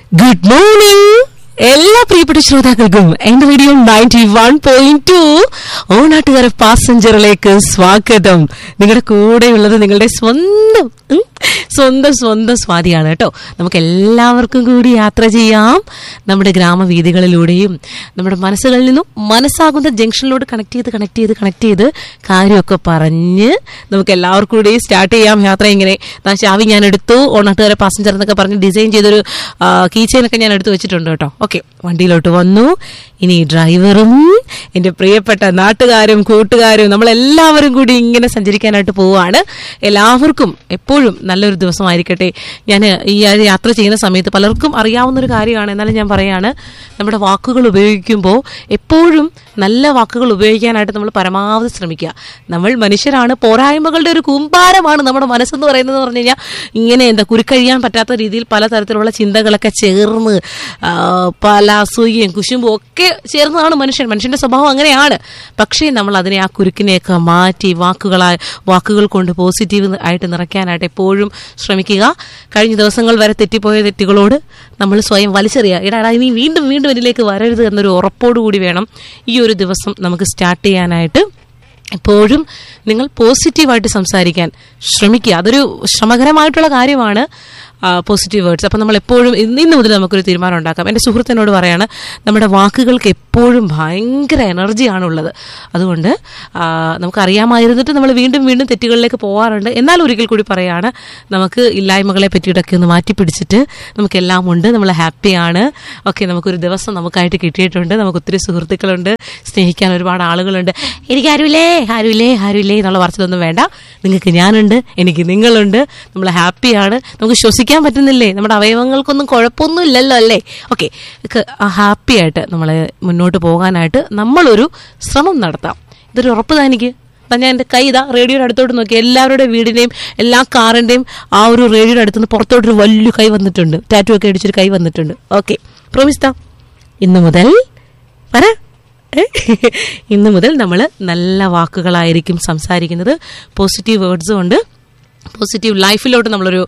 Good morning എല്ലാ പ്രിയപ്പെട്ട ശ്രോതാക്കൾക്കും എന്റെ radio ninety one point two Onattukara പാസഞ്ചറിലേക്ക് സ്വാഗതം നിങ്ങളുടെ കൂടെയുള്ളത് നിങ്ങളുടെ സ്വന്തം ഉം, സ്വന്തം സ്വന്തം സ്വാതിയാണ് കേട്ടോ നമുക്ക് എല്ലാവർക്കും കൂടി യാത്ര ചെയ്യാം നമ്മുടെ ഗ്രാമവീഥികളിലൂടെയും നമ്മുടെ മനസ്സുകളിൽ നിന്നും മനസ്സാകുന്ന ജംഗ്ഷനിലോട്ട് കണക്ട് ചെയ്ത് കണക്ട് ചെയ്ത് കണക്ട് ചെയ്ത് കാര്യമൊക്കെ പറഞ്ഞ് നമുക്ക് എല്ലാവർക്കും കൂടി സ്റ്റാർട്ട് ചെയ്യാം യാത്ര ഇങ്ങനെ ദാ ചാവി ഞാൻ എടുത്തു ഓണാട്ടുകാരെ പാസഞ്ചർ എന്നൊക്കെ പറഞ്ഞ് ഡിസൈൻ ചെയ്തൊരു കീ ചെയിനൊക്കെ ഞാൻ എടുത്തു വെച്ചിട്ടുണ്ട് കേട്ടോ ഓക്കെ വണ്ടിയിലോട്ട് വന്നു ഇനി ഡ്രൈവറും എൻ്റെ പ്രിയപ്പെട്ട നാട്ടുകാരും കൂട്ടുകാരും നമ്മളെല്ലാവരും കൂടി ഇങ്ങനെ സഞ്ചരിക്കാനായിട്ട് പോവുകയാണ് എല്ലാവർക്കും എപ്പോഴും നല്ലൊരു ദിവസമായിരിക്കട്ടെ ഞാൻ ഈ യാത്ര ചെയ്യുന്ന സമയത്ത് പലർക്കും അറിയാവുന്ന ഒരു കാര്യമാണ് എന്നാലും ഞാൻ പറയാണ് നമ്മുടെ വാക്കുകൾ ഉപയോഗിക്കുമ്പോൾ എപ്പോഴും നല്ല വാക്കുകൾ ഉപയോഗിക്കാനായിട്ട് നമ്മൾ പരമാവധി ശ്രമിക്കുക നമ്മൾ മനുഷ്യരാണ് പോരായ്മകളുടെ ഒരു കൂമ്പാരമാണ് നമ്മുടെ മനസ്സെന്ന് പറയുന്നത് എന്ന് പറഞ്ഞു കഴിഞ്ഞാൽ ഇങ്ങനെ എന്താ കുരുക്കഴിയാൻ പറ്റാത്ത രീതിയിൽ പലതരത്തിലുള്ള ചിന്തകളൊക്കെ ചേർന്ന് ആ, പല അസൂയയും കുശുമ്പും ഒക്കെ ചേർന്നതാണ് മനുഷ്യൻ മനുഷ്യന്റെ സ്വഭാവം അങ്ങനെയാണ് പക്ഷേ നമ്മൾ അതിനെ ആ കുരുക്കിനെയൊക്കെ മാറ്റി വാക്കുകളായി വാക്കുകൾ കൊണ്ട് പോസിറ്റീവ് ആയിട്ട് നിറയ്ക്കാനായിട്ട് എപ്പോഴും ശ്രമിക്കുക കഴിഞ്ഞ ദിവസങ്ങൾ വരെ തെറ്റിപ്പോയ തെറ്റുകളോട് നമ്മൾ സ്വയം വലിച്ചെറിയുക ഇടാ ഇനി വീണ്ടും വീണ്ടും ഇതിലേക്ക് വരരുത് എന്നൊരു ഉറപ്പോടുകൂടി വേണം ഈ ഒരു ദിവസം നമുക്ക് സ്റ്റാർട്ട് ചെയ്യാനായിട്ട് എപ്പോഴും നിങ്ങൾ പോസിറ്റീവായിട്ട് സംസാരിക്കാൻ ശ്രമിക്കുക അതൊരു ശ്രമകരമായിട്ടുള്ള കാര്യമാണ് പോസിറ്റീവ് വേർഡ്സ് അപ്പം നമ്മൾ എപ്പോഴും ഇന്ന് ഇന്ന് മുതൽ നമുക്കൊരു തീരുമാനം ഉണ്ടാക്കാം എൻ്റെ സുഹൃത്തിനോട് പറയാണ് നമ്മുടെ വാക്കുകൾക്ക് എപ്പോഴും ഭയങ്കര എനർജിയാണുള്ളത് അതുകൊണ്ട് ആ, നമുക്കറിയാമായിരുന്നിട്ട് നമ്മൾ വീണ്ടും വീണ്ടും തെറ്റുകളിലേക്ക് പോകാറുണ്ട് എന്നാൽ ഒരിക്കൽ കൂടി പറയാണ് നമുക്ക് ഇല്ലായ്മകളെ പറ്റിയിട്ടൊക്കെ ഒന്ന് മാറ്റി പിടിച്ചിട്ട് നമുക്കെല്ലാം ഉണ്ട് നമ്മൾ ഹാപ്പിയാണ് ഓക്കെ നമുക്കൊരു ദിവസം നമുക്കായിട്ട് കിട്ടിയിട്ടുണ്ട് നമുക്ക് ഒത്തിരി സുഹൃത്തുക്കളുണ്ട് സ്നേഹിക്കാൻ ഒരുപാട് ആളുകളുണ്ട് എനിക്ക് ആരുമില്ലേ ആരുമില്ലേ ആരുമില്ലേ എന്നുള്ള പറച്ചിലൊന്നും വേണ്ട നിങ്ങൾക്ക് ഞാനുണ്ട് എനിക്ക് നിങ്ങളുണ്ട് നമ്മൾ ഹാപ്പിയാണ് നമുക്ക് ശ്വസിക്കാൻ പറ്റുന്നില്ലേ നമ്മുടെ അവയവങ്ങൾക്കൊന്നും കുഴപ്പമൊന്നും ഇല്ലല്ലോ അല്ലേ ഓക്കെ ഹാപ്പി ആയിട്ട് നമ്മൾ മുന്നോട്ട് പോകാനായിട്ട് നമ്മളൊരു ശ്രമം നടത്താം ഇതൊരു ഉറപ്പ് താ എനിക്ക് ദാ ഞാൻ എൻ്റെ കൈ ഇതാ റേഡിയോയുടെ അടുത്തോട്ട് നോക്കി എല്ലാവരുടെ വീടിൻ്റെയും എല്ലാ കാറിൻ്റെയും ആ ഒരു റേഡിയോയുടെ അടുത്തുനിന്ന് പുറത്തോട്ടൊരു വലിയ കൈ വന്നിട്ടുണ്ട് ടാറ്റു ഒക്കെ അടിച്ചൊരു കൈ വന്നിട്ടുണ്ട് ഓക്കെ പ്രോമിസ്താ ഇന്ന് മുതൽ പറ ഏ? ഇന്ന് മുതൽ നമ്മൾ നല്ല വാക്കുകളായിരിക്കും സംസാരിക്കുന്നത് പോസിറ്റീവ് വേർഡ്സും ഉണ്ട് പോസിറ്റീവ് ലൈഫിലോട്ട് നമ്മളൊരു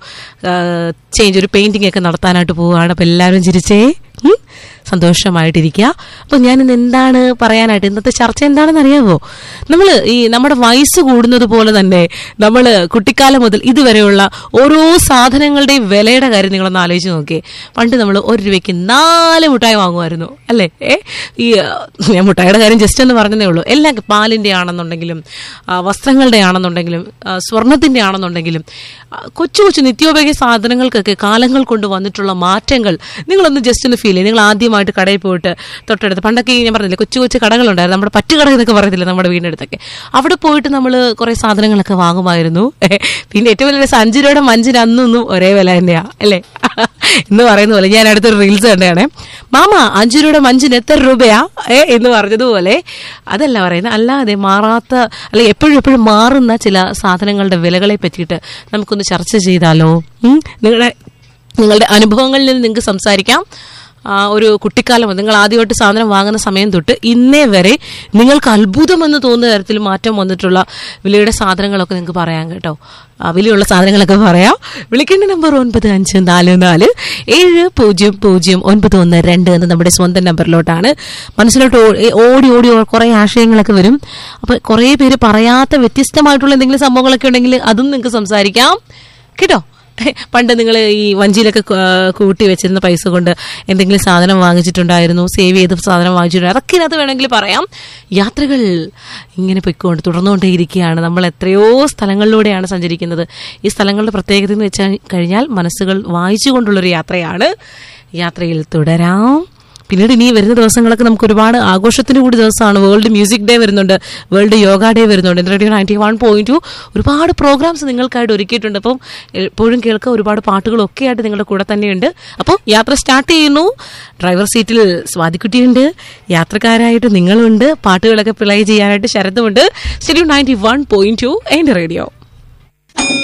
ചേഞ്ച് ഒരു പെയിന്റിംഗ് ഒക്കെ നടത്താനായിട്ട് പോവുകയാണ് അപ്പോൾ എല്ലാവരും ചിരിച്ചേ ഉം? സന്തോഷമായിട്ടിരിക്കുക അപ്പോൾ ഞാൻ ഇന്ന് എന്താണ് പറയാനായിട്ട് ഇന്നത്തെ ചർച്ച എന്താണെന്ന് അറിയാമോ നമ്മൾ ഈ നമ്മുടെ വയസ്സ് കൂടുന്നത് പോലെ തന്നെ നമ്മൾ കുട്ടിക്കാലം മുതൽ ഇതുവരെയുള്ള ഓരോ സാധനങ്ങളുടെയും വിലയുടെ കാര്യം നിങ്ങളൊന്ന് ആലോചിച്ച് നോക്കിയേ പണ്ട് നമ്മൾ ഒരു രൂപയ്ക്ക് നാല് മുട്ടായി വാങ്ങുമായിരുന്നു അല്ലേ ഏ ഈ ആ, ഞാൻ മുട്ടായിയുടെ കാര്യം ജസ്റ്റ് എന്ന് പറഞ്ഞതേ ഉള്ളൂ എല്ലാം പാലിൻ്റെ ആണെന്നുണ്ടെങ്കിലും ആ, വസ്ത്രങ്ങളുടെ ആണെന്നുണ്ടെങ്കിലും ആ, സ്വർണത്തിൻ്റെ ആണെന്നുണ്ടെങ്കിലും ആ, കൊച്ചു കൊച്ചു നിത്യോപയോഗ സാധനങ്ങൾക്കൊക്കെ കാലങ്ങൾ കൊണ്ട് വന്നിട്ടുള്ള മാറ്റങ്ങൾ നിങ്ങളൊന്ന് ജസ്റ്റ് ഒന്ന് ഫീൽ ചെയ്യും നിങ്ങൾ ആദ്യമായിട്ട് കടയിൽ പോയിട്ട് തൊട്ടടുത്ത് പണ്ടൊക്കെ ഈ ഞാൻ പറഞ്ഞില്ലേ കൊച്ചു കൊച്ചു കടകളുണ്ടായിരുന്നു നമ്മുടെ പറ്റുകട എന്നൊക്കെ പറയത്തില്ല നമ്മുടെ വീടിനടുത്തൊക്കെ അവിടെ പോയിട്ട് നമ്മൾ കുറേ സാധനങ്ങളൊക്കെ വാങ്ങുമായിരുന്നു പിന്നെ ഏറ്റവും വലിയ രസം അഞ്ച് രൂപയുടെ മഞ്ചിന് അന്നൊന്നും ഒരേ വില തന്നെയാ അല്ലേ എന്ന് പറയുന്ന പോലെ ഞാൻ അടുത്തൊരു റീൽസ് കണ്ടാണ് മാമ അഞ്ചു രൂപയുടെ മഞ്ചിന് എത്ര രൂപയാ ഏ എന്ന് പറഞ്ഞതുപോലെ അതല്ല പറയുന്നത് അല്ലാതെ മാറാത്ത അല്ലെ എപ്പോഴും എപ്പോഴും മാറുന്ന ചില സാധനങ്ങളുടെ വിലകളെ പറ്റിയിട്ട് നമുക്കൊന്ന് ചർച്ച ചെയ്താലോ ഉം? നിങ്ങളുടെ നിങ്ങളുടെ അനുഭവങ്ങളിൽ നിന്ന് നിങ്ങൾക്ക് സംസാരിക്കാം ആ, ഒരു കുട്ടിക്കാലം മുതൽ നിങ്ങൾ ആദ്യമായിട്ട് സാധനം വാങ്ങുന്ന സമയം തൊട്ട് ഇന്നേ വരെ നിങ്ങൾക്ക് അത്ഭുതമെന്ന് തോന്നുന്ന തരത്തിൽ മാറ്റം വന്നിട്ടുള്ള വിലയുടെ സാധനങ്ങളൊക്കെ നിങ്ങൾക്ക് പറയാം കേട്ടോ ആ, വിലയുള്ള സാധനങ്ങളൊക്കെ പറയാം വിളിക്കേണ്ട നമ്പർ ഒൻപത് അഞ്ച് നാല് നാല് ഏഴ് പൂജ്യം പൂജ്യം ഒൻപത് ഒന്ന് രണ്ട് എന്ന് നമ്മുടെ സ്വന്തം നമ്പറിലോട്ടാണ് മനസ്സിലോട്ട് ഓ- ഏ- ഓടി ഓടി ഓ- കുറേ ആശയങ്ങളൊക്കെ വരും അപ്പോൾ കുറേ പേര് പറയാത്ത വ്യത്യസ്തമായിട്ടുള്ള എന്തെങ്കിലും സംഭവങ്ങളൊക്കെ ഉണ്ടെങ്കിൽ അതും നിങ്ങൾക്ക് സംസാരിക്കാം കേട്ടോ പണ്ട് നിങ്ങൾ ഈ വഞ്ചിയിലൊക്കെ കു- ആ, കൂട്ടി വെച്ചിരുന്ന പൈസ കൊണ്ട് എന്തെങ്കിലും സാധനം വാങ്ങിച്ചിട്ടുണ്ടായിരുന്നു സേവ് ചെയ്ത് സാധനം വാങ്ങിച്ചിട്ടുണ്ടായിരുന്നു അതൊക്കെ ഇതിനകത്ത് വേണമെങ്കിൽ പറയാം യാത്രകൾ ഇങ്ങനെ പൊയ്ക്കൊണ്ട് തുടർന്നുകൊണ്ടേയിരിക്കുകയാണ് നമ്മൾ എത്രയോ സ്ഥലങ്ങളിലൂടെയാണ് സഞ്ചരിക്കുന്നത് ഈ സ്ഥലങ്ങളുടെ പ്രത്യേകത എന്ന് വെച്ചാൽ കഴിഞ്ഞാൽ മനസ്സുകൾ വായിച്ചുകൊണ്ടുള്ളൊരു യാത്രയാണ് യാത്രയിൽ തുടരാം പിന്നീട് ഇനി വരുന്ന ദിവസങ്ങളൊക്കെ നമുക്ക് ഒരുപാട് ആഘോഷത്തിന് കൂടി ദിവസമാണ് വേൾഡ് മ്യൂസിക് ഡേ വരുന്നുണ്ട് വേൾഡ് യോഗ ഡേ വരുന്നുണ്ട് radio ninety one point two ഒരുപാട് പ്രോഗ്രാംസ് നിങ്ങൾക്കായിട്ട് ഒരുക്കിയിട്ടുണ്ട് അപ്പം എപ്പോഴും കേൾക്കുക ഒരുപാട് പാട്ടുകളൊക്കെ ആയിട്ട് നിങ്ങളുടെ കൂടെ തന്നെയുണ്ട് അപ്പോൾ യാത്ര സ്റ്റാർട്ട് ചെയ്യുന്നു ഡ്രൈവർ സീറ്റിൽ സ്വാതിക്കുട്ടിയുണ്ട് യാത്രക്കാരായിട്ട് നിങ്ങളുണ്ട് പാട്ടുകളൊക്കെ പ്ലേ ചെയ്യാനായിട്ട് ശരത്തുമുണ്ട് stadium ninety one point two എൻ്റെ റേഡിയോ